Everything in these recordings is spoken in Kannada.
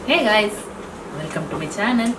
Hey guys, welcome to my channel.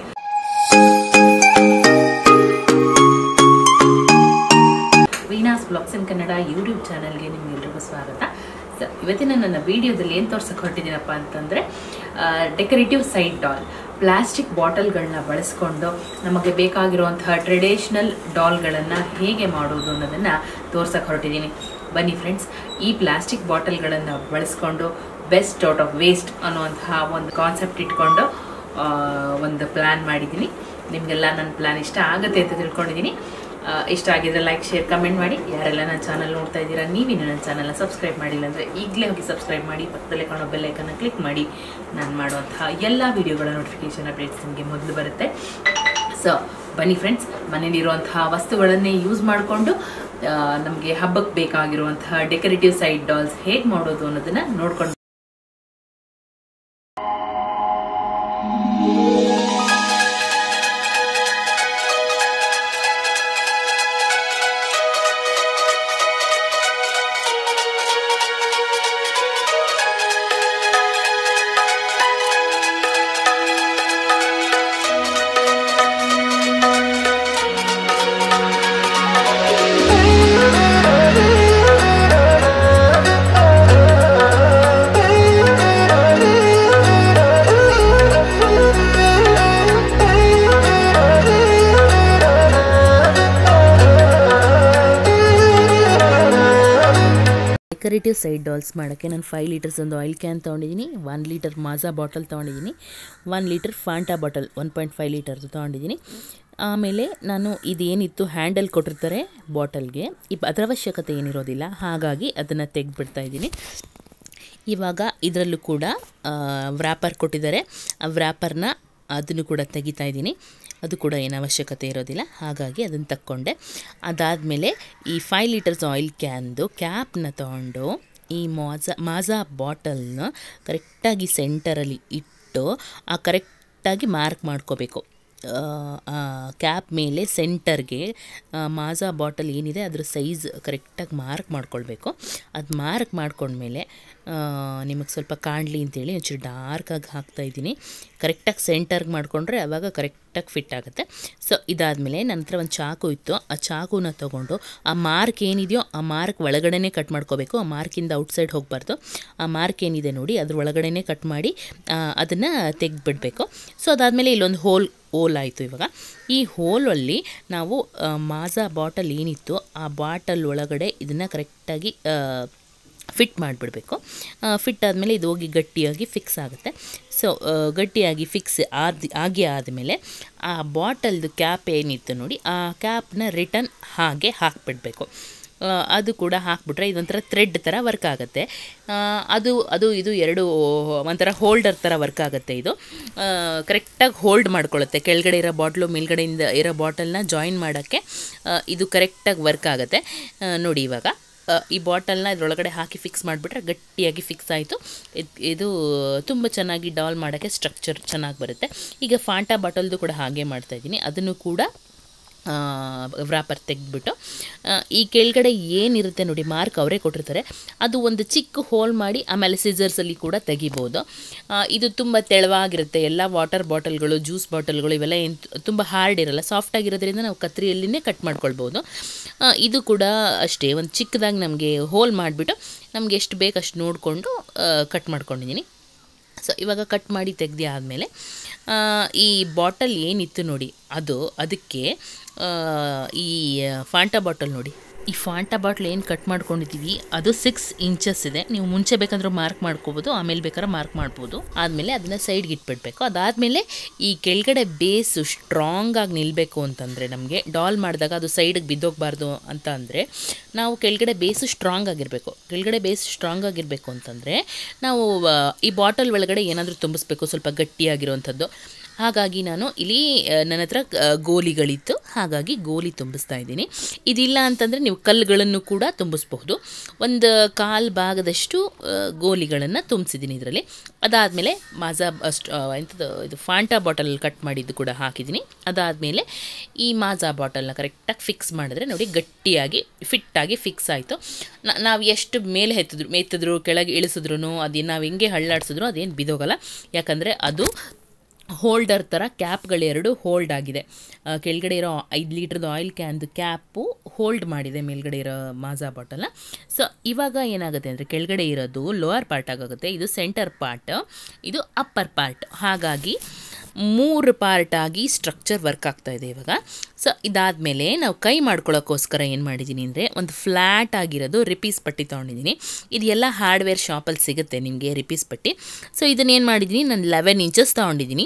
Veena's blogs in Kannada YouTube ಚಾನಲ್ಗೆ ನಿಮ್ಗೆಲ್ರಿಗೂ ಸ್ವಾಗತ ಸೊ ಇವತ್ತಿನ ನನ್ನ ವಿಡಿಯೋದಲ್ಲಿ ಏನು ತೋರ್ಸಕ್ಕೆ ಹೊರಟಿದ್ದೀನಪ್ಪ ಅಂತಂದರೆ ಡೆಕೋರೇಟಿವ್ ಸೈಡ್ ಡಾಲ್ ಪ್ಲಾಸ್ಟಿಕ್ ಬಾಟಲ್ಗಳನ್ನ ಬಳಸ್ಕೊಂಡು ನಮಗೆ ಬೇಕಾಗಿರುವಂತಹ ಟ್ರೆಡಿಷ್ನಲ್ ಡಾಲ್ಗಳನ್ನು ಹೇಗೆ ಮಾಡೋದು ಅನ್ನೋದನ್ನು ತೋರ್ಸಕ್ಕೆ ಹೊರಟಿದ್ದೀನಿ ಬನ್ನಿ ಫ್ರೆಂಡ್ಸ್ ಈ ಪ್ಲಾಸ್ಟಿಕ್ ಬಾಟಲ್ಗಳನ್ನು ಬಳಸ್ಕೊಂಡು ಬೆಸ್ಟ್ ಔಟ್ ಆಫ್ ವೇಸ್ಟ್ ಅನ್ನುವಂತಹ ಒಂದು ಕಾನ್ಸೆಪ್ಟ್ ಇಟ್ಕೊಂಡು ಆ, ಒಂದು ಪ್ಲ್ಯಾನ್ ಮಾಡಿದ್ದೀನಿ ನಿಮಗೆಲ್ಲ ನನ್ನ ಪ್ಲ್ಯಾನ್ ಇಷ್ಟ ಆಗುತ್ತೆ ಅಂತ ತಿಳ್ಕೊಂಡಿದ್ದೀನಿ ಆ, ಇಷ್ಟ ಆಗಿದ್ರೆ ಲೈಕ್ ಶೇರ್ ಕಮೆಂಟ್ ಮಾಡಿ ಯಾರೆಲ್ಲ ನನ್ನ ಚಾನಲ್ ನೋಡ್ತಾ ಇದ್ದೀರಾ ನೀವಿನ್ನು ನನ್ನ ಚಾನಲ್ನ ಸಬ್ಸ್ಕ್ರೈಬ್ ಮಾಡಿಲ್ಲ ಅಂದರೆ ಈಗಲೇ ಹೋಗಿ ಸಬ್ಸ್ಕ್ರೈಬ್ ಮಾಡಿ ಪಕ್ಕದಲ್ಲೇ ಕಾಣೋ ಬೆಲ್ಲೈಕನ್ನ ಕ್ಲಿಕ್ ಮಾಡಿ ನಾನು ಮಾಡುವಂತಹ ಎಲ್ಲ ವೀಡಿಯೋಗಳ ನೋಟಿಫಿಕೇಷನ್ ಅಪ್ಡೇಟ್ಸ್ ನಿಮಗೆ ಮೊದಲು ಬರುತ್ತೆ ಸೊ ಬನ್ನಿ ಫ್ರೆಂಡ್ಸ್ ಮನೇಲಿರುವಂತಹ ವಸ್ತುಗಳನ್ನೇ ಯೂಸ್ ಮಾಡಿಕೊಂಡು ನಮಗೆ ಹಬ್ಬಕ್ಕೆ ಬೇಕಾಗಿರುವಂತಹ ಡೆಕೋರೇಟಿವ್ ಸೈಡ್ ಡಾಲ್ಸ್ ಹೇಗೆ ಮಾಡೋದು ಅನ್ನೋದನ್ನ ನೋಡ್ಕೊಂಡು ಡೆಕೋರೇಟಿವ್ ಸೈಡ್ ಡಾಲ್ಸ್ ಮಾಡೋಕ್ಕೆ ನಾನು ಫೈವ್ ಲೀಟರ್ಸ್ ಒಂದು ಆಯಿಲ್ ಕ್ಯಾನ್ ತೊಗೊಂಡಿದ್ದೀನಿ ಒನ್ ಲೀಟರ್ ಮಾಜಾ ಬಾಟಲ್ ತೊಗೊಂಡಿದ್ದೀನಿ one litre Fanta bottle one point five ಲೀಟರ್ದು ತೊಗೊಂಡಿದ್ದೀನಿ ಆಮೇಲೆ ನಾನು ಇದೇನಿತ್ತು ಹ್ಯಾಂಡಲ್ ಕೊಟ್ಟಿರ್ತಾರೆ ಬಾಟಲ್ಗೆ ಇಪ್ ಅದರ ಅವಶ್ಯಕತೆ ಏನಿರೋದಿಲ್ಲ ಹಾಗಾಗಿ ಅದನ್ನು ತೆಗೆದ್ಬಿಡ್ತಾ ಇದ್ದೀನಿ ಇವಾಗ ಇದರಲ್ಲೂ ಕೂಡ ವ್ರ್ಯಾಪರ್ ಕೊಟ್ಟಿದ್ದಾರೆ ಆ ವ್ರ್ಯಾಪರ್ನ ಅದನ್ನು ಕೂಡ ತೆಗಿತಾ ಇದ್ದೀನಿ ಅದು ಕೂಡ ಏನು ಅವಶ್ಯಕತೆ ಇರೋದಿಲ್ಲ ಹಾಗಾಗಿ ಅದನ್ನು ತಕ್ಕೊಂಡೆ ಅದಾದಮೇಲೆ ಈ ಫೈವ್ ಲೀಟರ್ಸ್ ಆಯಿಲ್ ಕ್ಯಾನ್ದು ಕ್ಯಾಪ್ನ ತೊಗೊಂಡು ಈ ಮಾಜಾ ಮಾಜಾ ಬಾಟಲ್ನ ಕರೆಕ್ಟಾಗಿ ಸೆಂಟರಲ್ಲಿ ಇಟ್ಟು ಆ ಕರೆಕ್ಟಾಗಿ ಮಾರ್ಕ್ ಮಾಡ್ಕೋಬೇಕು ಕ್ಯಾಪ್ ಮೇಲೆ ಸೆಂಟರ್ಗೆ ಮಾಜಾ ಬಾಟಲ್ ಏನಿದೆ ಅದ್ರ ಸೈಜ್ ಕರೆಕ್ಟಾಗಿ ಮಾರ್ಕ್ ಮಾಡ್ಕೊಳ್ಬೇಕು ಅದು ಮಾರ್ಕ್ ಮಾಡ್ಕೊಂಡ್ಮೇಲೆ ನಿಮಗೆ ಸ್ವಲ್ಪ ಕಾಣಲಿ ಅಂತೇಳಿ ಒಂಚೂರು ಡಾರ್ಕಾಗಿ ಹಾಕ್ತಾಯಿದ್ದೀನಿ ಕರೆಕ್ಟಾಗಿ ಸೆಂಟರ್ಗೆ ಮಾಡಿಕೊಂಡ್ರೆ ಆವಾಗ ಕರೆಕ್ಟಾಗಿ ಫಿಟ್ ಆಗುತ್ತೆ ಸೊ ಇದಾದಮೇಲೆ ನನ್ನ ಹತ್ರ ಒಂದು ಚಾಕು ಇತ್ತು ಆ ಚಾಕುನ ತೊಗೊಂಡು ಆ ಮಾರ್ಕ್ ಏನಿದೆಯೋ ಆ ಮಾರ್ಕ್ ಒಳಗಡೆನೇ ಕಟ್ ಮಾಡ್ಕೋಬೇಕು ಆ ಮಾರ್ಕಿಂದ ಔಟ್ಸೈಡ್ ಹೋಗಬಾರ್ದು ಆ ಮಾರ್ಕ್ ಏನಿದೆ ನೋಡಿ ಅದ್ರ ಒಳಗಡೆನೇ ಕಟ್ ಮಾಡಿ ಅದನ್ನು ತೆಗೆದ್ಬಿಡ್ಬೇಕು ಸೊ ಅದಾದಮೇಲೆ ಇಲ್ಲೊಂದು ಹೋಲ್ ಹೋಲ್ ಆಯಿತು ಇವಾಗ ಈ ಹೋಲಲ್ಲಿ ನಾವು ಆ, ಮಾಜಾ ಬಾಟಲ್ ಏನಿತ್ತು ಆ ಬಾಟಲ್ ಒಳಗಡೆ ಇದನ್ನು ಕರೆಕ್ಟಾಗಿ ಫಿಟ್ ಮಾಡಿಬಿಡಬೇಕು ಫಿಟ್ ಆದಮೇಲೆ ಇದು ಹೋಗಿ ಗಟ್ಟಿಯಾಗಿ ಫಿಕ್ಸ್ ಆಗುತ್ತೆ ಸೊ ಗಟ್ಟಿಯಾಗಿ ಫಿಕ್ಸ್ ಆದ ಆಗಿ ಆದಮೇಲೆ ಆ ಬಾಟಲ್ದು ಕ್ಯಾಪ್ ಏನಿತ್ತು ನೋಡಿ ಆ ಕ್ಯಾಪ್ನ ರಿಟರ್ನ್ ಹಾಗೆ ಹಾಕಿಬಿಡ್ಬೇಕು ಅದು ಕೂಡ ಹಾಕ್ಬಿಟ್ರೆ ಇದೊಂಥರ ಥ್ರೆಡ್ ಥರ ವರ್ಕ್ ಆಗುತ್ತೆ ಆ, ಅದು ಅದು ಇದು ಎರಡು ಒಂಥರ ಹೋಲ್ಡರ್ ಥರ ವರ್ಕ್ ಆಗುತ್ತೆ ಇದು ಕರೆಕ್ಟಾಗಿ ಹೋಲ್ಡ್ ಮಾಡ್ಕೊಳ್ಳುತ್ತೆ ಕೆಳಗಡೆ ಇರೋ ಬಾಟ್ಲು ಮೇಲ್ಗಡೆಯಿಂದ ಇರೋ ಬಾಟಲ್ನ ಜಾಯಿನ್ ಮಾಡೋಕ್ಕೆ ಆ, ಇದು ಕರೆಕ್ಟಾಗಿ ವರ್ಕ್ ಆಗುತ್ತೆ ಆ, ನೋಡಿ ಇವಾಗ ಆ, ಈ ಬಾಟಲ್ನ ಇದರೊಳಗಡೆ ಹಾಕಿ ಫಿಕ್ಸ್ ಮಾಡಿಬಿಟ್ರೆ ಗಟ್ಟಿಯಾಗಿ ಫಿಕ್ಸ್ ಆಯಿತು ಇದು ತುಂಬ ಚೆನ್ನಾಗಿ ಡಾಲ್ ಮಾಡೋಕ್ಕೆ ಸ್ಟ್ರಕ್ಚರ್ ಚೆನ್ನಾಗಿ ಬರುತ್ತೆ ಈಗ ಫಾಂಟಾ ಬಾಟಲ್ದು ಕೂಡ ಹಾಗೆ ಮಾಡ್ತಾಯಿದ್ದೀನಿ ಅದನ್ನು ಕೂಡ ವ್ರಾಪರ್ ತೆಗೆದ್ಬಿಟ್ಟು ಈ ಕೆಳಗಡೆ ಏನಿರುತ್ತೆ ನೋಡಿ ಮಾರ್ಕ್ ಅವರೇ ಕೊಟ್ಟಿರ್ತಾರೆ ಅದು ಒಂದು ಚಿಕ್ಕ ಹೋಲ್ ಮಾಡಿ ಆಮೇಲೆ ಸಿಸರ್ಸಲ್ಲಿ ಕೂಡ ತೆಗಿಬೋದು ಆ, ಇದು ತುಂಬ ತೆಳುವಾಗಿರುತ್ತೆ ಎಲ್ಲ ವಾಟರ್ ಬಾಟಲ್ಗಳು ಜ್ಯೂಸ್ ಬಾಟಲ್ಗಳು ಇವೆಲ್ಲ ಏನು ತುಂಬ ಹಾರ್ಡ್ ಇರಲ್ಲ ಸಾಫ್ಟ್ ಆಗಿರೋದ್ರಿಂದ ನಾವು ಕತ್ರಿಯಲ್ಲಿನೇ ಕಟ್ ಮಾಡ್ಕೊಳ್ಬೋದು ಆ, ಇದು ಕೂಡ ಅಷ್ಟೇ ಒಂದು ಚಿಕ್ಕದಾಗಿ ನಮಗೆ ಹೋಲ್ ಮಾಡಿಬಿಟ್ಟು ನಮಗೆ ಎಷ್ಟು ಬೇಕು ಅಷ್ಟು ನೋಡಿಕೊಂಡು ಕಟ್ ಮಾಡ್ಕೊಂಡಿದ್ದೀನಿ ಸೊ ಇವಾಗ ಕಟ್ ಮಾಡಿ ತೆಗ್ದು ಆದಮೇಲೆ ಈ ಬಾಟಲ್ ಏನಿತ್ತು ನೋಡಿ ಅದು ಅದಕ್ಕೆ ಆ, ಈ ಫಾಂಟಾ ಬಾಟಲ್ ನೋಡಿ ಈ ಫಾಂಟಾ ಬಾಟ್ಲ್ ಏನು ಕಟ್ ಮಾಡ್ಕೊಂಡಿದ್ದೀವಿ ಅದು ಸಿಕ್ಸ್ ಇಂಚಸ್ ಇದೆ ನೀವು ಮುಂಚೆ ಬೇಕಂದ್ರೆ ಮಾರ್ಕ್ ಮಾಡ್ಕೋಬೋದು ಆಮೇಲೆ ಬೇಕಾದ್ರೆ ಮಾರ್ಕ್ ಮಾಡ್ಬೋದು ಆದಮೇಲೆ ಅದನ್ನು ಸೈಡ್ಗೆ ಇಟ್ಬಿಡ್ಬೇಕು ಅದಾದಮೇಲೆ ಈ ಕೆಳಗಡೆ ಬೇಸು ಸ್ಟ್ರಾಂಗ್ ಆಗಿ ನಿಲ್ಲಬೇಕು ಅಂತಂದರೆ ನಮಗೆ ಡಾಲ್ ಮಾಡಿದಾಗ ಅದು ಸೈಡಿಗೆ ಬಿದ್ದೋಗಬಾರ್ದು ಅಂತ ಅಂದರೆ ನಾವು ಕೆಳಗಡೆ ಬೇಸು ಸ್ಟ್ರಾಂಗ್ ಆಗಿರಬೇಕು ಕೆಳಗಡೆ ಬೇಸ್ ಸ್ಟ್ರಾಂಗ್ ಆಗಿರಬೇಕು ಅಂತಂದರೆ ನಾವು ಆ, ಈ ಬಾಟಲ್ ಒಳಗಡೆ ಏನಾದರೂ ತುಂಬಿಸ್ಬೇಕು ಸ್ವಲ್ಪ ಗಟ್ಟಿಯಾಗಿರುವಂಥದ್ದು ಹಾಗಾಗಿ ನಾನು ಇಲ್ಲಿ ಆ, ನನ್ನ ಹತ್ರ ಆ, ಗೋಲಿಗಳಿತ್ತು ಹಾಗಾಗಿ ಗೋಲಿ ತುಂಬಿಸ್ತಾ ಇದ್ದೀನಿ ಇದಿಲ್ಲ ಅಂತಂದರೆ ನೀವು ಕಲ್ಲುಗಳನ್ನು ಕೂಡ ತುಂಬಿಸ್ಬಹುದು ಒಂದು ಕಾಲು ಭಾಗದಷ್ಟು ಆ, ಗೋಲಿಗಳನ್ನು ತುಂಬಿಸಿದ್ದೀನಿ ಇದರಲ್ಲಿ ಅದಾದಮೇಲೆ ಮಾಜಾ ಅಷ್ಟು ಎಂಥದ್ದು ಇದು ಫಾಂಟಾ ಬಾಟಲ್ ಕಟ್ ಮಾಡಿದ್ದು ಕೂಡ ಹಾಕಿದ್ದೀನಿ ಅದಾದಮೇಲೆ ಈ ಮಾಜಾ ಬಾಟಲ್ನ ಕರೆಕ್ಟಾಗಿ ಫಿಕ್ಸ್ ಮಾಡಿದ್ರೆ ನೋಡಿ ಗಟ್ಟಿಯಾಗಿ ಫಿಟ್ಟಾಗಿ ಫಿಕ್ಸ್ ಆಯಿತು ನಾವು ಎಷ್ಟು ಮೇಲೆ ಎತ್ತಿದ್ರು ಎತ್ತಿದ್ರು ಕೆಳಗೆ ಇಳಿಸಿದ್ರು ಅದು ನಾವು ಹೆಂಗೆ ಹಳ್ಳಾಡ್ಸಿದ್ರು ಅದೇನು ಬಿದೋಗಲ್ಲ ಯಾಕಂದರೆ ಅದು ಹೋಲ್ಡರ್ ಥರ ಕ್ಯಾಪ್ಗಳೆರಡು ಹೋಲ್ಡ್ ಆಗಿದೆ ಆ, ಕೆಳಗಡೆ ಇರೋ ಐದು ಲೀಟ್ರದ್ದು ಆಯಿಲ್ ಕ್ಯಾನ್ದು ಕ್ಯಾಪು ಹೋಲ್ಡ್ ಮಾಡಿದೆ ಮೇಲ್ಗಡೆ ಇರೋ ಮಾಜಾ ಬಾಟಲ್ನ ಸೊ ಇವಾಗ ಏನಾಗುತ್ತೆ ಅಂದರೆ ಕೆಳಗಡೆ ಇರೋದು ಲೋವರ್ ಪಾರ್ಟ್ ಆಗುತ್ತೆ ಇದು ಸೆಂಟರ್ ಪಾರ್ಟ್ ಇದು ಅಪ್ಪರ್ ಪಾರ್ಟ್ ಹಾಗಾಗಿ ಮೂರು ಪಾರ್ಟ್ ಆಗಿ ಸ್ಟ್ರಕ್ಚರ್ ವರ್ಕ್ ಆಗ್ತಾ ಇದೆ ಇವಾಗ ಸೊ ಇದಾದಮೇಲೆ ನಾವು ಕೈ ಮಾಡ್ಕೊಳ್ಳೋಕ್ಕೋಸ್ಕರ ಏನು ಮಾಡಿದ್ದೀನಿ ಅಂದರೆ ಒಂದು ಫ್ಲ್ಯಾಟ್ ಆಗಿರೋದು ರಿಪೀಸ್ ಪಟ್ಟಿ ತೊಗೊಂಡಿದ್ದೀನಿ ಇದು ಎಲ್ಲ ಹಾರ್ಡ್ವೇರ್ ಶಾಪಲ್ಲಿ ಸಿಗುತ್ತೆ ನಿಮಗೆ ರಿಪೀಸ್ ಪಟ್ಟಿ ಸೊ ಇದನ್ನೇನು ಮಾಡಿದ್ದೀನಿ ನಾನು ಲೆವೆನ್ ಇಂಚಸ್ ತೊಗೊಂಡಿದ್ದೀನಿ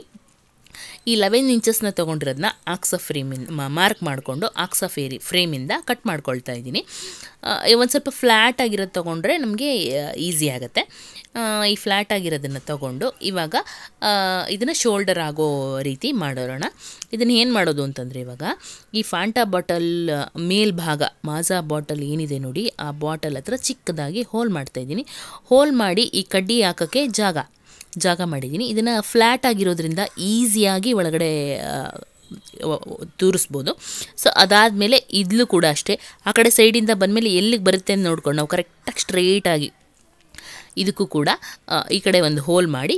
ಈ ಲೆವೆನ್ ಇಂಚಸ್ನ ತೊಗೊಂಡಿರೋದನ್ನ ಆಕ್ಸ ಫ್ರೇಮಿಂದ ಮಾರ್ಕ್ ಮಾಡಿಕೊಂಡು ಆಕ್ಸ ಫೇರಿ ಫ್ರೇಮಿಂದ ಕಟ್ ಮಾಡ್ಕೊಳ್ತಾ ಇದ್ದೀನಿ ಒಂದು ಸ್ವಲ್ಪ ಫ್ಲ್ಯಾಟ್ ಆಗಿರೋದು ತೊಗೊಂಡ್ರೆ ನಮಗೆ ಈಸಿ ಆಗುತ್ತೆ ಆ, ಈ ಫ್ಲ್ಯಾಟ್ ಆಗಿರೋದನ್ನು ತೊಗೊಂಡು ಇವಾಗ ಇದನ್ನು ಶೋಲ್ಡರ್ ಆಗೋ ರೀತಿ ಮಾಡೋಣ ಇದನ್ನು ಏನು ಮಾಡೋದು ಅಂತಂದರೆ ಇವಾಗ ಈ ಫಾಂಟಾ ಬಾಟಲ್ ಮೇಲ್ಭಾಗ ಮಾಜಾ ಬಾಟಲ್ ಏನಿದೆ ನೋಡಿ ಆ ಬಾಟಲ್ ಹತ್ರ ಚಿಕ್ಕದಾಗಿ ಹೋಲ್ ಮಾಡ್ತಾಯಿದ್ದೀನಿ ಹೋಲ್ ಮಾಡಿ ಈ ಕಡ್ಡಿ ಹಾಕೋಕ್ಕೆ ಜಾಗ ಜಾಗ ಮಾಡಿದ್ದೀನಿ ಇದನ್ನು ಫ್ಲ್ಯಾಟ್ ಆಗಿರೋದ್ರಿಂದ ಈಸಿಯಾಗಿ ಒಳಗಡೆ ಆ, ವ- ವ- ತೂರಿಸ್ಬೋದು ಸೊ ಅದಾದಮೇಲೆ ಇದ್ಲು ಕೂಡ ಅಷ್ಟೇ ಆ ಕಡೆ ಸೈಡಿಂದ ಬಂದಮೇಲೆ ಎಲ್ಲಿಗೆ ಬರುತ್ತೆ ಅಂತ ನೋಡ್ಕೊಂಡು ನಾವು ಕರೆಕ್ಟಾಗಿ ಸ್ಟ್ರೇಟಾಗಿ ಇದಕ್ಕೂ ಕೂಡ ಆ, ಈ ಕಡೆ ಒಂದು ಹೋಲ್ ಮಾಡಿ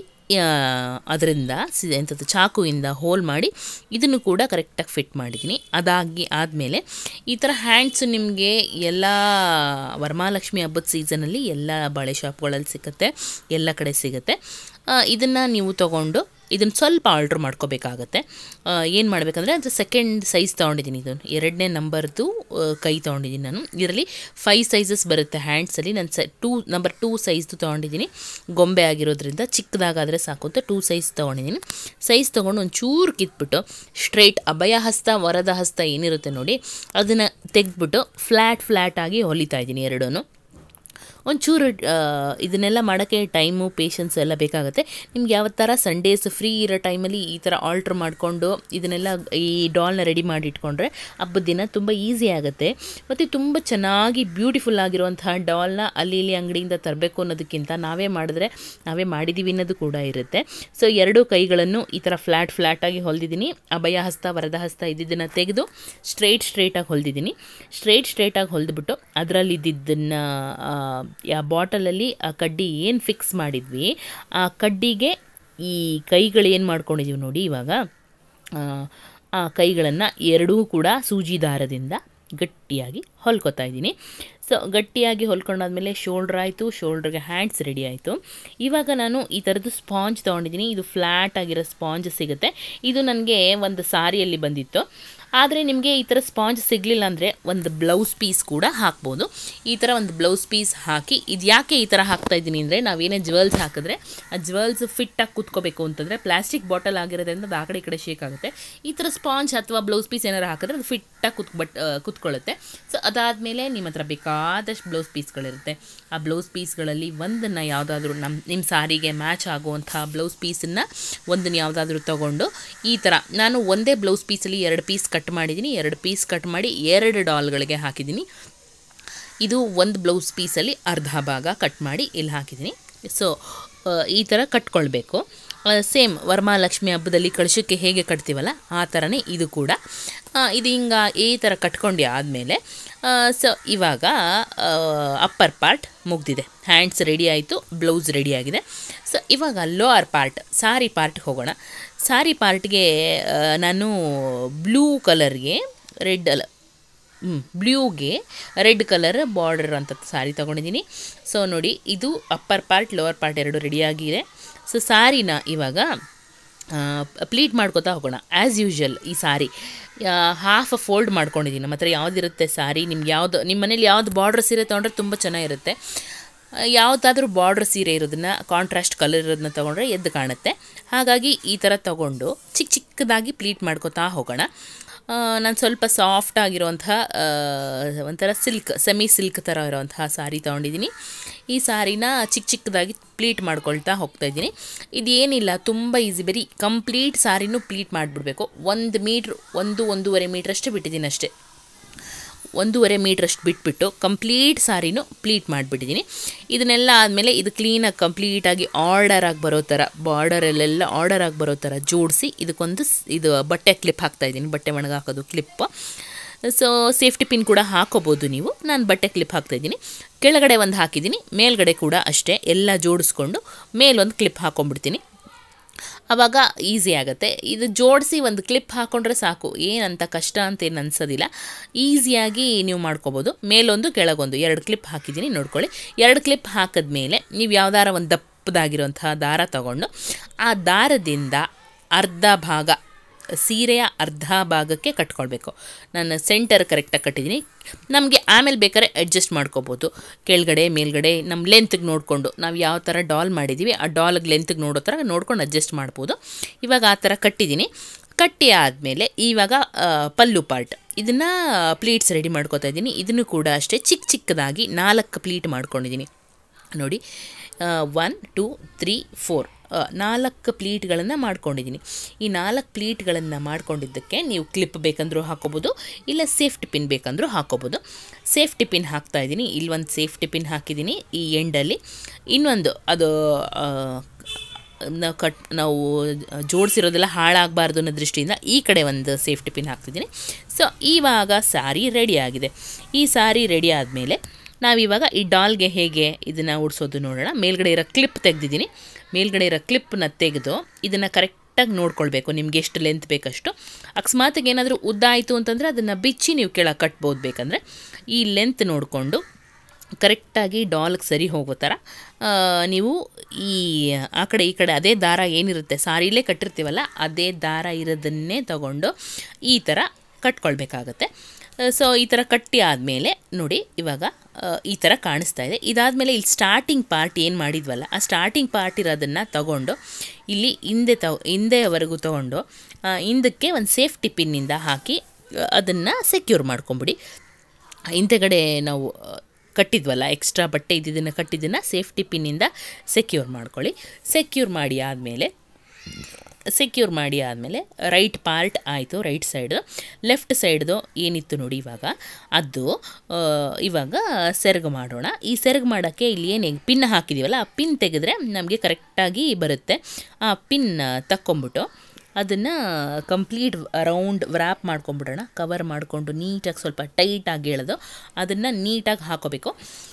ಅದರಿಂದ ಸಿ ಎಂಥದ್ದು ಚಾಕುವಿಂದ ಹೋಲ್ ಮಾಡಿ ಇದನ್ನು ಕೂಡ ಕರೆಕ್ಟಾಗಿ ಫಿಟ್ ಮಾಡಿದ್ದೀನಿ ಅದಾಗಿ ಆದಮೇಲೆ ಈ ಥರ ಹ್ಯಾಂಡ್ಸ್ ನಿಮಗೆ ಎಲ್ಲ ವರಮಹಾಲಕ್ಷ್ಮಿ ಹಬ್ಬದ ಸೀಸನಲ್ಲಿ ಎಲ್ಲ ಬಳೆ ಶಾಪ್ಗಳಲ್ಲಿ ಸಿಗುತ್ತೆ ಎಲ್ಲ ಕಡೆ ಸಿಗುತ್ತೆ ಇದನ್ನು ನೀವು ತಗೊಂಡು ಇದನ್ನು ಸ್ವಲ್ಪ ಆಲ್ಟ್ರ್ ಮಾಡ್ಕೋಬೇಕಾಗತ್ತೆ ಏನು ಮಾಡಬೇಕಂದ್ರೆ ಅದು ಸೆಕೆಂಡ್ ಸೈಜ್ ತೊಗೊಂಡಿದ್ದೀನಿ ಇದು ಎರಡನೇ ನಂಬರ್ದು ಕೈ ತೊಗೊಂಡಿದ್ದೀನಿ ನಾನು ಇದರಲ್ಲಿ ಫೈವ್ ಸೈಜಸ್ ಬರುತ್ತೆ ಹ್ಯಾಂಡ್ಸಲ್ಲಿ ನಾನು ಸ ಟೂ ನಂಬರ್ ಟೂ ಸೈಜ್ದು ತೊಗೊಂಡಿದ್ದೀನಿ ಗೊಂಬೆ ಆಗಿರೋದ್ರಿಂದ ಚಿಕ್ಕದಾಗಾದರೆ ಸಾಕು ಅಂತ ಟೂ ಸೈಜ್ ತೊಗೊಂಡಿದ್ದೀನಿ ಸೈಜ್ ತೊಗೊಂಡು ಒಂಚೂರು ಕಿತ್ಬಿಟ್ಟು ಸ್ಟ್ರೈಟ್ ಅಭಯ ಹಸ್ತ ವರದ ಹಸ್ತ ಏನಿರುತ್ತೆ ನೋಡಿ ಅದನ್ನು ತೆಗೆದ್ಬಿಟ್ಟು ಫ್ಲ್ಯಾಟ್ ಫ್ಲ್ಯಾಟಾಗಿ ಹೊಲಿತಾ ಇದ್ದೀನಿ ಎರಡೂ ಒಂಚೂರು ಆ, ಇದನ್ನೆಲ್ಲ ಮಾಡೋಕ್ಕೆ ಟೈಮು ಪೇಷನ್ಸ್ ಎಲ್ಲ ಬೇಕಾಗುತ್ತೆ ನಿಮ್ಗೆ ಯಾವ ಥರ ಸಂಡೇಸ್ ಫ್ರೀ ಇರೋ ಟೈಮಲ್ಲಿ ಈ ಥರ ಆಲ್ಟ್ರ್ ಮಾಡಿಕೊಂಡು ಇದನ್ನೆಲ್ಲ ಈ ಡಾಲ್ನ ರೆಡಿ ಮಾಡಿ ಇಟ್ಕೊಂಡ್ರೆ ಹಬ್ಬದ ದಿನ ತುಂಬ ಈಸಿ ಆಗುತ್ತೆ ಮತ್ತು ತುಂಬ ಚೆನ್ನಾಗಿ ಬ್ಯೂಟಿಫುಲ್ ಆಗಿರುವಂತಹ ಡಾಲ್ನ ಅಲ್ಲಿ ಇಲ್ಲಿ ಅಂಗಡಿಯಿಂದ ತರಬೇಕು ಅನ್ನೋದಕ್ಕಿಂತ ನಾವೇ ಮಾಡಿದ್ರೆ ನಾವೇ ಮಾಡಿದ್ದೀವಿ ಅನ್ನೋದು ಕೂಡ ಇರುತ್ತೆ ಸೊ ಎರಡೂ ಕೈಗಳನ್ನು ಈ ಥರ ಫ್ಲ್ಯಾಟ್ ಫ್ಲ್ಯಾಟಾಗಿ ಹೊಲ್ದಿದ್ದೀನಿ ಅಭಯ ಹಸ್ತ ವರದ ಹಸ್ತ ಇದ್ದಿದ್ದನ್ನು ತೆಗೆದು ಸ್ಟ್ರೈಟ್ ಸ್ಟ್ರೈಟಾಗಿ ಹೊಲ್ದಿದ್ದೀನಿ ಸ್ಟ್ರೈಟ್ ಸ್ಟ್ರೈಟಾಗಿ ಹೊಲ್ದ್ಬಿಟ್ಟು ಅದರಲ್ಲಿ ಇದ್ದಿದ್ದನ್ನು ಆ ಬಾಟಲಲ್ಲಿ ಆ ಕಡ್ಡಿ ಏನು ಫಿಕ್ಸ್ ಮಾಡಿದ್ವಿ ಆ ಕಡ್ಡಿಗೆ ಈ ಕೈಗಳು ಏನು ಮಾಡ್ಕೊಂಡಿದ್ದೀವಿ ನೋಡಿ ಇವಾಗ ಆ, ಆ ಕೈಗಳನ್ನು ಎರಡೂ ಕೂಡ ಸೂಜಿ ದಾರದಿಂದ ಗಟ್ಟಿಯಾಗಿ ಹೊಲ್ಕೊತಾ ಇದ್ದೀನಿ ಸೊ ಗಟ್ಟಿಯಾಗಿ ಹೊಲ್ಕೊಂಡಾದ್ಮೇಲೆ ಶೋಲ್ಡ್ರ್ ಆಯಿತು ಶೋಲ್ಡ್ರಿಗೆ ಹ್ಯಾಂಡ್ಸ್ ರೆಡಿ ಆಯಿತು ಇವಾಗ ನಾನು ಈ ಥರದ್ದು ಸ್ಪಾಂಜ್ ತೊಗೊಂಡಿದ್ದೀನಿ ಇದು ಫ್ಲ್ಯಾಟ್ ಆಗಿರೋ ಸ್ಪಾಂಜ್ ಸಿಗುತ್ತೆ ಇದು ನನಗೆ ಒಂದು ಸಾರಿಯಲ್ಲಿ ಬಂದಿತ್ತು ಆದರೆ ನಿಮಗೆ ಈ ಥರ ಸ್ಪಾಂಜ್ ಸಿಗಲಿಲ್ಲ ಅಂದರೆ ಒಂದು ಬ್ಲೌಸ್ ಪೀಸ್ ಕೂಡ ಹಾಕ್ಬೋದು ಈ ಥರ ಒಂದು ಬ್ಲೌಸ್ ಪೀಸ್ ಹಾಕಿ ಇದು ಯಾಕೆ ಈ ಥರ ಹಾಕ್ತಾ ಇದ್ದೀನಿ ಅಂದರೆ ನಾವೇನೇ ಜ್ಯುವೆಲ್ಸ್ ಹಾಕಿದ್ರೆ ಆ ಜ್ಯುವೆಲ್ಸ್ ಫಿಟ್ಟಾಗಿ ಕುತ್ಕೋಬೇಕು ಅಂತಂದರೆ ಪ್ಲಾಸ್ಟಿಕ್ ಬಾಟಲ್ ಆಗಿರೋದ್ರಿಂದ ಅದು ಆ ಕಡೆ ಈ ಕಡೆ ಶೇಕ್ ಆಗುತ್ತೆ ಈ ಥರ ಸ್ಪಾಂಜ್ ಅಥವಾ ಬ್ಲೌಸ್ ಪೀಸ್ ಏನಾರು ಹಾಕಿದ್ರೆ ಅದು ಫಿಟ್ಟಾಗಿ ಕುತ್ ಬಟ್ ಆ, ಕುತ್ಕೊಳ್ಳುತ್ತೆ ಸೊ ಅದಾದಮೇಲೆ ನಿಮ್ಮ ಹತ್ರ ಬೇಕಾದಷ್ಟು ಬ್ಲೌಸ್ ಪೀಸ್ಗಳಿರುತ್ತೆ ಆ ಬ್ಲೌಸ್ ಪೀಸ್ಗಳಲ್ಲಿ ಒಂದನ್ನು ಯಾವುದಾದ್ರೂ ನಮ್ಮ ನಿಮ್ಮ ಸಾರಿಗೆ ಮ್ಯಾಚ್ ಆಗುವಂಥ ಬ್ಲೌಸ್ ಪೀಸನ್ನು ಒಂದನ್ನು ಯಾವುದಾದ್ರೂ ತೊಗೊಂಡು ಈ ಥರ ನಾನು ಒಂದೇ ಬ್ಲೌಸ್ ಪೀಸಲ್ಲಿ ಎರಡು ಪೀಸ್ ಕಟ್ ಮಾಡಿದ್ದೀನಿ ಎರಡು ಪೀಸ್ ಕಟ್ ಮಾಡಿ ಎರಡು ಡಾಲ್ಗಳಿಗೆ ಹಾಕಿದ್ದೀನಿ ಇದು ಒಂದು ಬ್ಲೌಸ್ ಪೀಸಲ್ಲಿ ಅರ್ಧ ಭಾಗ ಕಟ್ ಮಾಡಿ ಇಲ್ಲಿ ಹಾಕಿದ್ದೀನಿ ಸೊ ಈ ಥರ ಕಟ್ಕೊಳ್ಬೇಕು ಸೇಮ್ ವರಮಹಾಲಕ್ಷ್ಮಿ ಹಬ್ಬದಲ್ಲಿ ಕಳಶಕ್ಕೆ ಹೇಗೆ ಕಟ್ತೀವಲ್ಲ ಆ ಥರನೇ ಇದು ಕೂಡ ಆ, ಇದು ಹಿಂಗೆ ಈ ಥರ ಕಟ್ಕೊಂಡು ಆದಮೇಲೆ ಸೊ ಇವಾಗ ಅಪ್ಪರ್ ಪಾರ್ಟ್ ಮುಗ್ದಿದೆ ಹ್ಯಾಂಡ್ಸ್ ರೆಡಿ ಆಯಿತು ಬ್ಲೌಸ್ ರೆಡಿ ಆಗಿದೆ ಸೊ ಇವಾಗ ಲೋವರ್ ಪಾರ್ಟ್ ಸಾರಿ ಪಾರ್ಟ್ಗೆ ಹೋಗೋಣ ಸಾರಿ ಪಾರ್ಟ್ಗೆ ನಾನು ಬ್ಲೂ ಕಲರ್ಗೆ ರೆಡ್ ಅಲ್ಲ ಬ್ಲೂಗೆ ರೆಡ್ ಕಲರ್ ಬಾರ್ಡರ್ ಅಂತ ಸಾರಿ ತೊಗೊಂಡಿದ್ದೀನಿ ಸೊ ನೋಡಿ ಇದು ಅಪ್ಪರ್ ಪಾರ್ಟ್ ಲೋವರ್ ಪಾರ್ಟ್ ಎರಡು ರೆಡಿಯಾಗಿದೆ ಸೊ ಸಾರಿನ ಇವಾಗ ಪ್ಲೀಟ್ ಮಾಡ್ಕೋತಾ ಹೋಗೋಣ ಆ್ಯಸ್ ಯೂಶ್ವಲ್ ಈ ಸಾರಿ ಹಾಫ್ ಫೋಲ್ಡ್ ಮಾಡ್ಕೊಂಡಿದ್ದೀನಿ ನಮ್ಮ ಹತ್ರ ಯಾವುದಿರುತ್ತೆ ಸಾರಿ ನಿಮ್ಗೆ ಯಾವುದು ನಿಮ್ಮ ಮನೇಲಿ ಯಾವ್ದು ಬಾರ್ಡ್ರ್ ಸೀರೆ ತೊಗೊಂಡ್ರೆ ತುಂಬ ಚೆನ್ನಾಗಿರುತ್ತೆ ಯಾವುದಾದ್ರೂ ಬಾರ್ಡ್ರ್ ಸೀರೆ ಇರೋದನ್ನ ಕಾಂಟ್ರಾಸ್ಟ್ ಕಲರ್ ಇರೋದನ್ನ ತೊಗೊಂಡ್ರೆ ಎದ್ದು ಕಾಣುತ್ತೆ ಹಾಗಾಗಿ ಈ ಥರ ತೊಗೊಂಡು ಚಿಕ್ಕ ಚಿಕ್ಕದಾಗಿ ಪ್ಲೀಟ್ ಮಾಡ್ಕೋತಾ ಹೋಗೋಣ ನಾನು ಸ್ವಲ್ಪ ಸಾಫ್ಟ್ ಆಗಿರುವಂತಹ ಒಂಥರ ಸಿಲ್ಕ್ ಸೆಮಿ ಸಿಲ್ಕ್ ಥರ ಇರುವಂತಹ ಸಾರಿ ತೊಗೊಂಡಿದ್ದೀನಿ ಈ ಸಾರಿನ ಚಿಕ್ಕ ಚಿಕ್ಕದಾಗಿ ಪ್ಲೀಟ್ ಮಾಡ್ಕೊಳ್ತಾ ಹೋಗ್ತಾ ಇದ್ದೀನಿ ಇದೇನಿಲ್ಲ ತುಂಬ ಈಸಿ ಬರೀ ಕಂಪ್ಲೀಟ್ ಸಾರಿನೂ ಪ್ಲೀಟ್ ಮಾಡಿಬಿಡ್ಬೇಕು ಒಂದು ಮೀಟ್ರ್ ಒಂದು ಒಂದೂವರೆ ಮೀಟ್ರ್ ಅಷ್ಟೇ ಬಿಟ್ಟಿದ್ದೀನಿ ಅಷ್ಟೇ ಒಂದೂವರೆ ಮೀಟ್ರಷ್ಟು ಬಿಟ್ಬಿಟ್ಟು ಕಂಪ್ಲೀಟ್ ಸಾರಿನೂ ಪ್ಲೀಟ್ ಮಾಡಿಬಿಟ್ಟಿದ್ದೀನಿ ಇದನ್ನೆಲ್ಲ ಆದಮೇಲೆ ಇದು ಕ್ಲೀನಾಗಿ ಕಂಪ್ಲೀಟಾಗಿ ಆರ್ಡರ್ ಆಗಿ ಬರೋ ಥರ ಬಾರ್ಡರಲ್ಲೆಲ್ಲ ಆರ್ಡರ್ ಆಗಿ ಬರೋ ಥರ ಜೋಡಿಸಿ ಇದಕ್ಕೊಂದು ಸ್- ಇದು ಬಟ್ಟೆ ಕ್ಲಿಪ್ ಹಾಕ್ತಾಯಿದ್ದೀನಿ ಬಟ್ಟೆ ಒಣಗಾಕೋದು ಕ್ಲಿಪ್ ಸೊ ಸೇಫ್ಟಿ ಪಿನ್ ಕೂಡ ಹಾಕೋಬೋದು ನೀವು ನಾನು ಬಟ್ಟೆ ಕ್ಲಿಪ್ ಹಾಕ್ತಾಯಿದ್ದೀನಿ ಕೆಳಗಡೆ ಒಂದು ಹಾಕಿದ್ದೀನಿ ಮೇಲ್ಗಡೆ ಕೂಡ ಅಷ್ಟೇ ಎಲ್ಲ ಜೋಡಿಸ್ಕೊಂಡು ಮೇಲೊಂದು ಕ್ಲಿಪ್ ಹಾಕೊಂಡ್ಬಿಡ್ತೀನಿ ಆವಾಗ ಈಸಿ ಆಗುತ್ತೆ ಇದು ಜೋಡಿಸಿ ಒಂದು ಕ್ಲಿಪ್ ಹಾಕ್ಕೊಂಡ್ರೆ ಸಾಕು ಏನಂತ ಕಷ್ಟ ಅಂತ ಏನು ಅನ್ಸೋದಿಲ್ಲ ಈಸಿಯಾಗಿ ನೀವು ಮಾಡ್ಕೋಬೋದು ಮೇಲೊಂದು ಕೆಳಗೊಂದು ಎರಡು ಕ್ಲಿಪ್ ಹಾಕಿದ್ದೀನಿ ನೋಡ್ಕೊಳ್ಳಿ ಎರಡು ಕ್ಲಿಪ್ ಹಾಕಿದ್ಮೇಲೆ ನೀವು ಯಾವ್ದಾರ ಒಂದು ದಪ್ಪದಾಗಿರುವಂತಹ ದಾರ ತಗೊಂಡು ಆ ದಾರದಿಂದ ಅರ್ಧ ಭಾಗ ಸೀರೆಯ ಅರ್ಧ ಭಾಗಕ್ಕೆ ಕಟ್ಕೊಳ್ಬೇಕು ನಾನು ಸೆಂಟರ್ ಕರೆಕ್ಟಾಗಿ ಕಟ್ಟಿದ್ದೀನಿ ನಮಗೆ ಆಮೇಲೆ ಬೇಕಾದ್ರೆ ಅಡ್ಜಸ್ಟ್ ಮಾಡ್ಕೋಬೋದು ಕೆಳಗಡೆ ಮೇಲ್ಗಡೆ ನಮ್ಮ ಲೆಂತ್ಗೆ ನೋಡಿಕೊಂಡು ನಾವು ಯಾವ ಥರ ಡಾಲ್ ಮಾಡಿದ್ದೀವಿ ಆ ಡಾಲ್ಗೆ ಲೆಂತ್ಗೆ ನೋಡೋ ಥರ ನೋಡ್ಕೊಂಡು ಅಡ್ಜಸ್ಟ್ ಮಾಡ್ಬೋದು ಇವಾಗ ಆ ಥರ ಕಟ್ಟಿದ್ದೀನಿ ಕಟ್ಟಿ ಆದಮೇಲೆ ಇವಾಗ ಆ, ಪಲ್ಲು ಪಾರ್ಟ್ ಇದನ್ನು ಪ್ಲೀಟ್ಸ್ ರೆಡಿ ಮಾಡ್ಕೋತಾ ಇದ್ದೀನಿ ಇದನ್ನು ಕೂಡ ಅಷ್ಟೇ ಚಿಕ್ಕ ಚಿಕ್ಕದಾಗಿ ನಾಲ್ಕು ಪ್ಲೀಟ್ ಮಾಡ್ಕೊಂಡಿದ್ದೀನಿ ನೋಡಿ ಒನ್ ಟೂ ತ್ರೀ ಫೋರ್ ನಾಲ್ಕು ಪ್ಲೀಟ್ಗಳನ್ನು ಮಾಡ್ಕೊಂಡಿದ್ದೀನಿ ಈ ನಾಲ್ಕು ಪ್ಲೀಟ್ಗಳನ್ನು ಮಾಡ್ಕೊಂಡಿದ್ದಕ್ಕೆ ನೀವು ಕ್ಲಿಪ್ ಬೇಕಂದ್ರೂ ಹಾಕೋಬೋದು ಇಲ್ಲ ಸೇಫ್ಟಿ ಪಿನ್ ಬೇಕಂದ್ರೂ ಹಾಕೋಬೋದು ಸೇಫ್ಟಿ ಪಿನ್ ಹಾಕ್ತಾ ಇದ್ದೀನಿ ಇಲ್ಲಿ ಒಂದು ಸೇಫ್ಟಿ ಪಿನ್ ಹಾಕಿದ್ದೀನಿ ಈ ಎಂಡಲ್ಲಿ ಇನ್ನೊಂದು ಅದು ಆ, ನಾವು ಕಟ್ ನಾವು ಜೋಡಿಸಿರೋದೆಲ್ಲ ಹಾಳಾಗಬಾರ್ದು ಅನ್ನೋ ದೃಷ್ಟಿಯಿಂದ ಈ ಕಡೆ ಒಂದು ಸೇಫ್ಟಿ ಪಿನ್ ಹಾಕ್ತಿದ್ದೀನಿ ಸೊ ಇವಾಗ ಸಾರಿ ರೆಡಿ ಆಗಿದೆ ಈ ಸಾರಿ ರೆಡಿ ಆದಮೇಲೆ ನಾವಿವಾಗ ಈ ಡಾಲ್ಗೆ ಹೇಗೆ ಇದನ್ನು ಉಡ್ಸೋದು ನೋಡೋಣ ಮೇಲ್ಗಡೆ ಇರೋ ಕ್ಲಿಪ್ ತೆಗೆದಿದ್ದೀನಿ ಮೇಲ್ಗಡೆ ಇರೋ ಕ್ಲಿಪ್ನ ತೆಗೆದು ಇದನ್ನು ಕರೆಕ್ಟಾಗಿ ನೋಡ್ಕೊಳ್ಬೇಕು ನಿಮ್ಗೆ ಎಷ್ಟು ಲೆಂತ್ ಬೇಕಷ್ಟು ಅಕಸ್ಮಾತಿಗೆ ಏನಾದರೂ ಉದ್ದ ಆಯಿತು ಅಂತಂದರೆ ಅದನ್ನು ಬಿಚ್ಚಿ ನೀವು ಕೆಳಗೆ ಕಟ್ಬೋದು ಬೇಕಂದರೆ ಈ ಲೆಂತ್ ನೋಡಿಕೊಂಡು ಕರೆಕ್ಟಾಗಿ ಡಾಲ್ಗೆ ಸರಿ ಹೋಗೋ ಥರ ಆ, ನೀವು ಈ ಆ ಕಡೆ ಈ ಕಡೆ ಅದೇ ದಾರ ಏನಿರುತ್ತೆ ಸಾರಿಲೇ ಕಟ್ಟಿರ್ತೀವಲ್ಲ ಅದೇ ದಾರ ಇರೋದನ್ನೇ ತಗೊಂಡು ಈ ಥರ ಕಟ್ಕೊಳ್ಬೇಕಾಗತ್ತೆ ಸೊ ಈ ಥರ ಕಟ್ಟಿ ಆದಮೇಲೆ ನೋಡಿ ಇವಾಗ ಆ, ಈ ಥರ ಕಾಣಿಸ್ತಾ ಇದೆ ಇದಾದಮೇಲೆ ಇಲ್ಲಿ ಸ್ಟಾರ್ಟಿಂಗ್ ಪಾರ್ಟ್ ಏನು ಮಾಡಿದ್ವಲ್ಲ ಆ ಸ್ಟಾರ್ಟಿಂಗ್ ಪಾರ್ಟ್ ಇರೋದನ್ನು ತಗೊಂಡು ಇಲ್ಲಿ ಹಿಂದೆ ತಗೊ ಹಿಂದೆವರೆಗೂ ತಗೊಂಡು ಆ, ಹಿಂದಕ್ಕೆ ಒಂದು ಸೇಫ್ಟಿ ಪಿನ್ನಿಂದ ಹಾಕಿ ಅದನ್ನು ಸೆಕ್ಯೂರ್ ಮಾಡ್ಕೊಂಬಿಡಿ ಹಿಂದೆಗಡೆ ನಾವು ಆ, ಕಟ್ಟಿದ್ವಲ್ಲ ಎಕ್ಸ್ಟ್ರಾ ಬಟ್ಟೆ ಇದ್ದಿದ್ದನ್ನು ಕಟ್ಟಿದ್ದನ್ನು ಸೇಫ್ಟಿ ಪಿನ್ನಿಂದ ಸೆಕ್ಯೂರ್ ಮಾಡ್ಕೊಳ್ಳಿ ಸೆಕ್ಯೂರ್ ಮಾಡಿ ಆದಮೇಲೆ ಸೆಕ್ಯೂರ್ ಮಾಡಿ ಆದಮೇಲೆ ರೈಟ್ ಪಾರ್ಟ್ ಆಯಿತು ರೈಟ್ ಸೈಡು ಲೆಫ್ಟ್ ಸೈಡ್ದು ಏನಿತ್ತು ನೋಡಿ ಇವಾಗ ಅದು ಆ, ಇವಾಗ ಸೆರಗು ಮಾಡೋಣ ಈ ಸೆರಗು ಮಾಡೋಕ್ಕೆ ಇಲ್ಲಿ ಏನು ಪಿನ್ ಹಾಕಿದ್ದೀವಲ್ಲ ಆ ಪಿನ್ ತೆಗೆದ್ರೆ ನಮಗೆ ಕರೆಕ್ಟಾಗಿ ಬರುತ್ತೆ ಆ ಪಿನ್ ತಕ್ಕೊಂಬಿಟ್ಟು ಅದನ್ನು ಕಂಪ್ಲೀಟ್ ರೌಂಡ್ ವ್ರ್ಯಾಪ್ ಮಾಡ್ಕೊಂಬಿಡೋಣ ಕವರ್ ಮಾಡಿಕೊಂಡು ನೀಟಾಗಿ ಸ್ವಲ್ಪ ಟೈಟಾಗಿ ಎಳೆದು ಅದನ್ನು ನೀಟಾಗಿ ಹಾಕೋಬೇಕು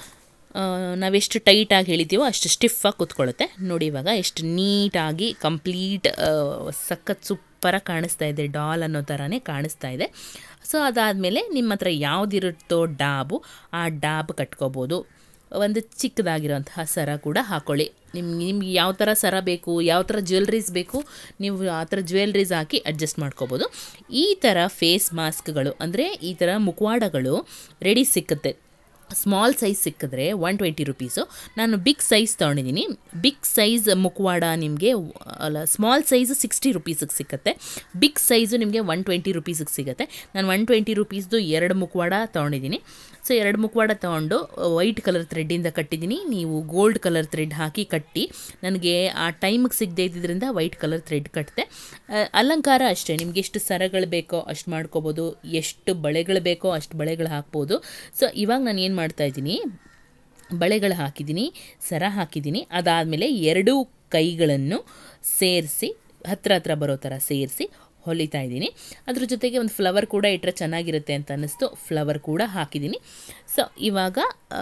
ಆ, ನಾವೆಷ್ಟು ಟೈಟಾಗಿ ಹೇಳಿದ್ದೀವೋ ಅಷ್ಟು ಸ್ಟಿಫಾಗಿ ಕೂತ್ಕೊಳ್ಳುತ್ತೆ ನೋಡಿ ಇವಾಗ ಎಷ್ಟು ನೀಟಾಗಿ ಕಂಪ್ಲೀಟ್ ಸಖತ್ ಸೂಪರಾಗಿ ಕಾಣಿಸ್ತಾ ಇದೆ ಡಾಲ್ ಅನ್ನೋ ಥರನೇ ಕಾಣಿಸ್ತಾ ಇದೆ ಸೊ ಅದಾದಮೇಲೆ ನಿಮ್ಮ ಹತ್ರ ಯಾವುದಿರುತ್ತೋ ಡಾಬು ಆ ಡಾಬ್ ಕಟ್ಕೋಬೋದು ಒಂದು ಚಿಕ್ಕದಾಗಿರೋಂತಹ ಸರ ಕೂಡ ಹಾಕೊಳ್ಳಿ ನಿಮ್ಗೆ ನಿಮ್ಗೆ ಯಾವ ಥರ ಸರ ಬೇಕು ಯಾವ ಥರ ಜ್ಯುವೆಲ್ರೀಸ್ ಬೇಕು ನೀವು ಆ ಥರ ಜ್ಯುವೆಲ್ರೀಸ್ ಹಾಕಿ ಅಡ್ಜಸ್ಟ್ ಮಾಡ್ಕೋಬೋದು ಈ ಥರ ಫೇಸ್ ಮಾಸ್ಕ್ಗಳು ಅಂದರೆ ಈ ಥರ ಮುಖವಾಡಗಳು ರೆಡಿ ಸಿಕ್ಕುತ್ತೆ ಸ್ಮಾಲ್ ಸೈಜ್ ಸಿಕ್ಕಿದ್ರೆ ಒನ್ ಟ್ವೆಂಟಿ ರುಪೀಸು ನಾನು ಬಿಗ್ ಸೈಜ್ ತೊಗೊಂಡಿದ್ದೀನಿ ಬಿಗ್ ಸೈಜ್ ಮುಖವಾಡ ನಿಮಗೆ ಅಲ್ಲ ಸ್ಮಾಲ್ ಸೈಜ್ ಸಿಕ್ಸ್ಟಿ ರುಪೀಸಿಗೆ ಸಿಕ್ಕತ್ತೆ ಬಿಗ್ ಸೈಜು ನಿಮಗೆ ಒನ್ ಟ್ವೆಂಟಿ ರುಪೀಸಿಗೆ ಸಿಗುತ್ತೆ ನಾನು ಒನ್ ಟ್ವೆಂಟಿ ರುಪೀಸ್ದು ಎರಡು ಮುಖವಾಡ ತೊಗೊಂಡಿದ್ದೀನಿ ಸೊ ಎರಡು ಮುಖವಾಡ ತೊಗೊಂಡು ವೈಟ್ ಕಲರ್ ಥ್ರೆಡ್ಡಿಂದ ಕಟ್ಟಿದ್ದೀನಿ ನೀವು ಗೋಲ್ಡ್ ಕಲರ್ ಥ್ರೆಡ್ ಹಾಕಿ ಕಟ್ಟಿ ನನಗೆ ಆ ಟೈಮಿಗೆ ಸಿಗದೇ ಇದ್ದಿದ್ದರಿಂದ ವೈಟ್ ಕಲರ್ ಥ್ರೆಡ್ ಕಟ್ಟಿದೆ ಅಲಂಕಾರ ಅಷ್ಟೇ ನಿಮ್ಗೆ ಎಷ್ಟು ಸರಗಳು ಬೇಕೋ ಅಷ್ಟು ಮಾಡ್ಕೋಬೋದು ಎಷ್ಟು ಬಳೆಗಳು ಬೇಕೋ ಅಷ್ಟು ಬಳೆಗಳು ಹಾಕ್ಬೋದು ಸೊ ಇವಾಗ ನಾನು ಏನು ಮಾಡ್ತಾ ಇದ್ದೀನಿ ಬಳೆಗಳು ಹಾಕಿದ್ದೀನಿ ಸರ ಹಾಕಿದ್ದೀನಿ ಅದಾದಮೇಲೆ ಎರಡೂ ಕೈಗಳನ್ನು ಸೇರಿಸಿ ಹತ್ರ ಹತ್ರ ಬರೋ ಥರ ಸೇರಿಸಿ ಹೊಲಿತಾ ಇದ್ದೀನಿ ಅದ್ರ ಜೊತೆಗೆ ಒಂದು ಫ್ಲವರ್ ಕೂಡ ಇಟ್ಟರೆ ಚೆನ್ನಾಗಿರುತ್ತೆ ಅಂತ ಅನ್ನಿಸ್ತು ಫ್ಲವರ್ ಕೂಡ ಹಾಕಿದ್ದೀನಿ ಸೊ ಇವಾಗ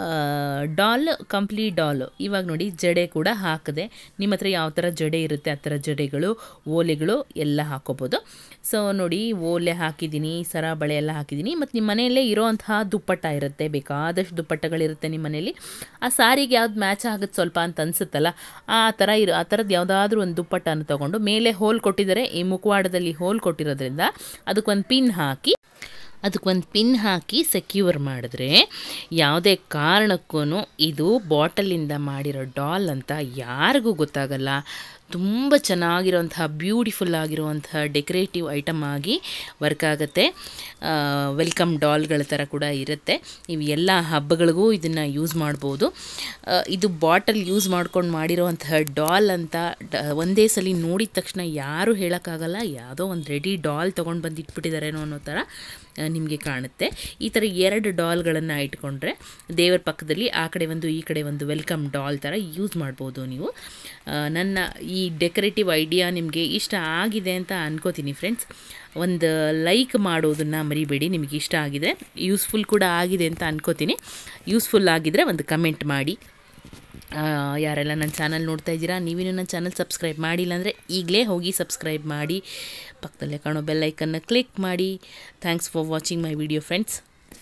ಡಾಲ್ ಕಂಪ್ಲೀಟ್ ಡಾಲು ಇವಾಗ ನೋಡಿ ಜಡೆ ಕೂಡ ಹಾಕಿದೆ ನಿಮ್ಮ ಹತ್ರ ಯಾವ ಥರ ಜಡೆ ಇರುತ್ತೆ ಆ ಥರ ಜಡೆಗಳು ಓಲೆಗಳು ಎಲ್ಲ ಹಾಕೋಬೋದು ಸೊ ನೋಡಿ ಓಲೆ ಹಾಕಿದ್ದೀನಿ ಸರ ಬಳೆ ಎಲ್ಲ ಹಾಕಿದ್ದೀನಿ ಮತ್ತು ನಿಮ್ಮ ಮನೆಯಲ್ಲೇ ಇರೋವಂತಹ ದುಪ್ಪಟ್ಟ ಇರುತ್ತೆ ಬೇಕಾದಷ್ಟು ದುಪ್ಪಟ್ಟಗಳಿರುತ್ತೆ ನಿಮ್ಮ ಮನೇಲಿ ಆ ಸಾರಿಗೆ ಯಾವ್ದು ಮ್ಯಾಚ್ ಆಗುತ್ತೆ ಸ್ವಲ್ಪ ಅಂತ ಅನಿಸುತ್ತಲ್ಲ ಆ ಥರ ಇರೋ ಆ ಥರದ್ದು ಯಾವುದಾದ್ರೂ ಒಂದು ದುಪ್ಪಟ್ಟನ್ನು ತೊಗೊಂಡು ಮೇಲೆ ಹೋಲ್ ಕೊಟ್ಟಿದ್ದಾರೆ ಈ ಮುಖವಾಡದಲ್ಲಿ ಹೋಲ್ ಕೊಟ್ಟಿರೋದ್ರಿಂದ ಅದಕ್ಕೊಂದು ಪಿನ್ ಹಾಕಿ ಅದಕ್ಕೊಂದು ಪಿನ್ ಹಾಕಿ ಸೆಕ್ಯೂರ್ ಮಾಡಿದ್ರೆ ಯಾವುದೇ ಕಾರಣಕ್ಕೂ ಇದು ಬಾಟಲಿಂದ ಮಾಡಿರೋ ಡಾಲ್ ಅಂತ ಯಾರಿಗೂ ಗೊತ್ತಾಗಲ್ಲ ತುಂಬ ಚೆನ್ನಾಗಿರುವಂತಹ ಬ್ಯೂಟಿಫುಲ್ ಆಗಿರುವಂತಹ ಡೆಕೋರೇಟಿವ್ ಐಟಮ್ ಆಗಿ ವರ್ಕ್ ಆಗುತ್ತೆ ವೆಲ್ಕಮ್ ಡಾಲ್ಗಳ ಥರ ಕೂಡ ಇರುತ್ತೆ ನೀವು ಎಲ್ಲ ಹಬ್ಬಗಳಿಗೂ ಇದನ್ನು ಯೂಸ್ ಮಾಡ್ಬೋದು ಆ, ಇದು ಬಾಟಲ್ ಯೂಸ್ ಮಾಡ್ಕೊಂಡು ಮಾಡಿರೋವಂತಹ ಡಾಲ್ ಅಂತ ಡ- ಒಂದೇ ಸಲ ನೋಡಿದ ತಕ್ಷಣ ಯಾರೂ ಹೇಳೋಕ್ಕಾಗಲ್ಲ ಯಾವುದೋ ಒಂದು ರೆಡಿ ಡಾಲ್ ತೊಗೊಂಡು ಬಂದು ಇಟ್ಬಿಟ್ಟಿದ್ದಾರೇನೋ ಅನ್ನೋ ಥರ ನಿಮಗೆ ಕಾಣುತ್ತೆ ಈ ಥರ ಎರಡು ಡಾಲ್ಗಳನ್ನು ಇಟ್ಕೊಂಡ್ರೆ ದೇವರ ಪಕ್ಕದಲ್ಲಿ ಆ ಕಡೆ ಒಂದು ಈ ಕಡೆ ಒಂದು ವೆಲ್ಕಮ್ ಡಾಲ್ ಥರ ಯೂಸ್ ಮಾಡ್ಬೋದು ನೀವು ಆ, ನನ್ನ ಈ ಡೆಕೋರೇಟಿವ್ ಐಡಿಯಾ ನಿಮಗೆ ಇಷ್ಟ ಆಗಿದೆ ಅಂತ ಅನ್ಕೋತೀನಿ ಫ್ರೆಂಡ್ಸ್ ಒಂದು ಲೈಕ್ ಮಾಡೋದನ್ನು ಮರಿಬೇಡಿ ನಿಮಗೆ ಇಷ್ಟ ಆಗಿದೆ ಯೂಸ್ಫುಲ್ ಕೂಡ ಆಗಿದೆ ಅಂತ ಅನ್ಕೋತೀನಿ ಯೂಸ್ಫುಲ್ ಆಗಿದ್ರೆ ಒಂದು ಕಮೆಂಟ್ ಮಾಡಿ ಆ, ಯಾರೆಲ್ಲ ನನ್ನ ಚಾನಲ್ ನೋಡ್ತಾ ಇದ್ದೀರಾ ನೀವೇನು ನನ್ನ ಚಾನಲ್ ಸಬ್ಸ್ಕ್ರೈಬ್ ಮಾಡಿಲ್ಲ ಅಂದರೆ ಈಗಲೇ ಹೋಗಿ ಸಬ್ಸ್ಕ್ರೈಬ್ ಮಾಡಿ ಪಕ್ಕದಲ್ಲೇ ಕಾಣೋ ಬೆಲ್ಲೈಕನ್ನು ಕ್ಲಿಕ್ ಮಾಡಿ thanks for watching my video friends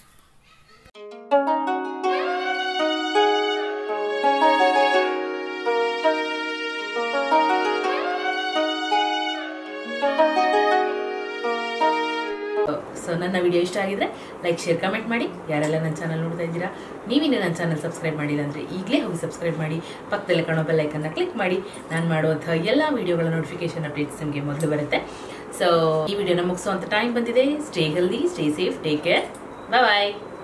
so ನನ್ನ ವಿಡಿಯೋ ಇಷ್ಟ ಆಗಿದ್ರೆ ಲೈಕ್ ಶೇರ್ ಕಮೆಂಟ್ ಮಾಡಿ ಯಾರೆಲ್ಲ ನನ್ನ ಚಾನಲ್ ನೋಡ್ತಾ ಇದ್ದೀರಾ ನೀವಿನ್ನೂ ನನ್ನ ಚಾನಲ್ ಸಬ್ಸ್ಕ್ರೈಬ್ ಮಾಡಿಲ್ಲ ಅಂದರೆ ಈಗಲೇ ಹೋಗಿ ಸಬ್ಸ್ಕ್ರೈಬ್ ಮಾಡಿ ಪಕ್ಕದಲ್ಲೇ ಕಾಣೋ ಬೆಲ್ಲೈಕನ್ನ ಕ್ಲಿಕ್ ಮಾಡಿ ನಾನು ಮಾಡುವಂಥ ಎಲ್ಲ ವಿಡಿಯೋಗಳ ನೋಟಿಫಿಕೇಶನ್ ಅಪ್ಡೇಟ್ಸ್ ನಿಮಗೆ ಮೊದಲು ಬರುತ್ತೆ ಸೊ ಈ ವಿಡಿಯೋನ ಮುಗಿಸುವಂಥ ಟೈಮ್ ಬಂದಿದೆ stay healthy stay safe take care ಬಾಯ್